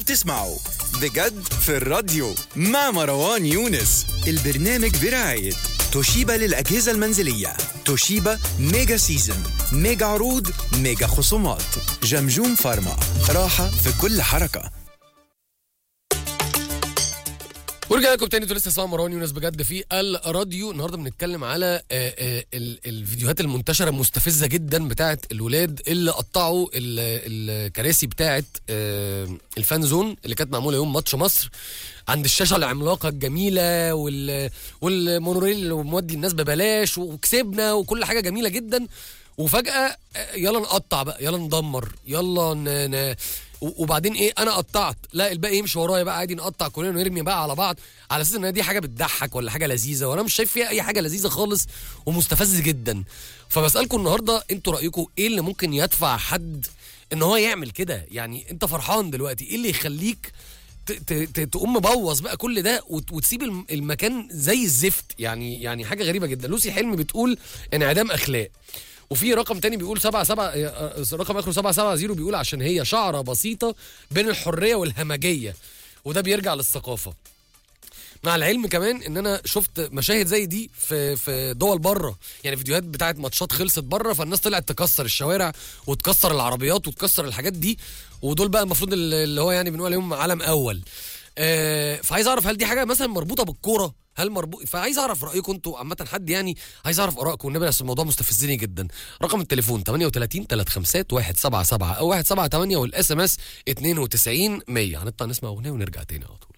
بتسمعوا بجد في الراديو مع مروان يونس البرنامج برعاية توشيبا للأجهزة المنزلية توشيبا ميجا سيزن ميجا عروض ميجا خصومات جمجوم فارما راحة في كل حركة ورجع لكم تاني انتوا لسه اسمعوا مروان يونس بجد في الراديو النهارده بنتكلم على آه، آه، ال- الفيديوهات المنتشره المستفزه جدا بتاعت الولاد اللي قطعوا ال- الكراسي بتاعت آه، الفان زون اللي كانت معموله يوم ماتش مصر عند الشاشه العملاقه الجميله وال والمونوريل اللي مودي الناس ببلاش وكسبنا وكل حاجه جميله جدا وفجاه آه، يلا نقطع بقى يلا ندمر يلا ن... ن... و- وبعدين ايه انا قطعت لا الباقي يمشي ورايا بقى عادي نقطع كلنا ونرمي بقى على بعض على اساس ان دي حاجه بتضحك ولا حاجه لذيذه وانا مش شايف فيها اي حاجه لذيذه خالص ومستفز جدا فبسالكم النهارده انتوا رايكم ايه اللي ممكن يدفع حد ان هو يعمل كده يعني انت فرحان دلوقتي ايه اللي يخليك ت- ت- ت- تقوم مبوظ بقى كل ده وت- وتسيب الم- المكان زي الزفت يعني يعني حاجه غريبه جدا لوسي حلمي بتقول انعدام اخلاق وفي رقم تاني بيقول سبعة سبعة آه، رقم اخره سبعة سبعة زيرو بيقول عشان هي شعرة بسيطة بين الحرية والهمجية وده بيرجع للثقافة مع العلم كمان ان انا شفت مشاهد زي دي في في دول بره يعني فيديوهات بتاعت ماتشات خلصت بره فالناس طلعت تكسر الشوارع وتكسر العربيات وتكسر الحاجات دي ودول بقى المفروض اللي هو يعني بنقول عليهم عالم اول آه فعايز اعرف هل دي حاجه مثلا مربوطه بالكوره هل مربوط فعايز اعرف رايكم انتوا عامه حد يعني عايز اعرف ارائكم والنبي بس الموضوع مستفزني جدا رقم التليفون 38 356 177 او 178 والاس ام اس 92 100 هنطلع نسمع اغنيه ونرجع تاني على طول